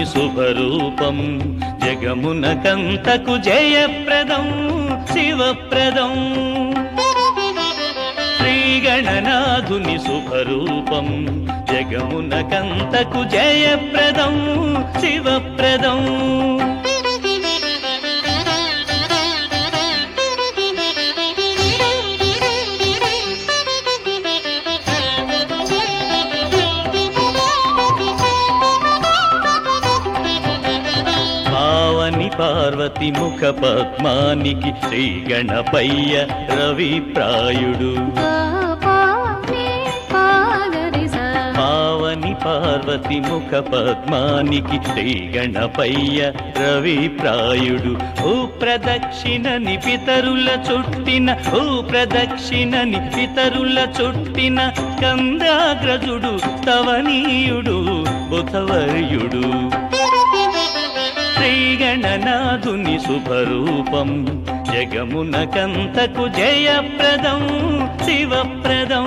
శుభరూపం జగమునకంతకు జయప్రదం శివప్రదం శ్రీగణనాథుని శుభరూపం జగమునకంతకు జయప్రదం శివప్రదం పావని పార్వతి ముఖ పద్మానికి శ్రీ గణపయ్య రవి ప్రాయుడు పావని పార్వతి ముఖ పద్మానికి శ్రీ గణపయ్య రవి ప్రాయుడు ఓ ప్రదక్షిణని పితరుల చుట్టిన ఓ ప్రదక్షిణని పితరుల చుట్టిన కందాగ్రజుడు తవనీయుడు బుధవర్యుడు శ్రీగణనాథుని శుభరూపం జగమునకంతకు జయప్రదం శివప్రదం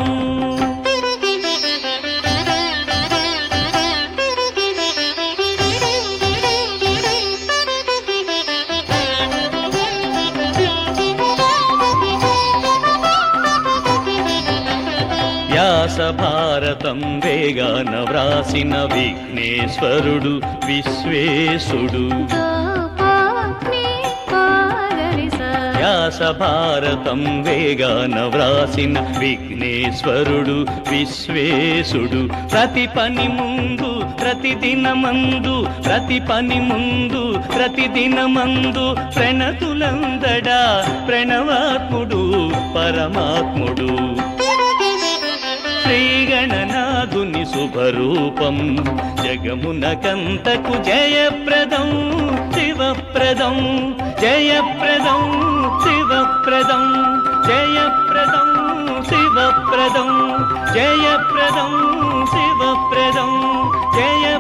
వ్యాస భారతం వేగాన వ్రాసిన విఘ్నేశ్వరుడు విశ్వేశుడు వ్యాస భారతం వేగాన వ్రాసిన విఘ్నేశ్వరుడు విశ్వేశుడు ప్రతి పని ముందు ప్రతిదినమందు ప్రతి పని ముందు ప్రతిదినమందు ప్రణతులందడా ప్రణవాత్ముడు పరమాత్ముడు శ్రీగణనాథుని శుభరూపం జగమునకంతకు జయప్రదం శివప్రదం జయప్రదం శివప్రదం జయప్రదం శివప్రదం జయప్రదం శివప్రదం జయ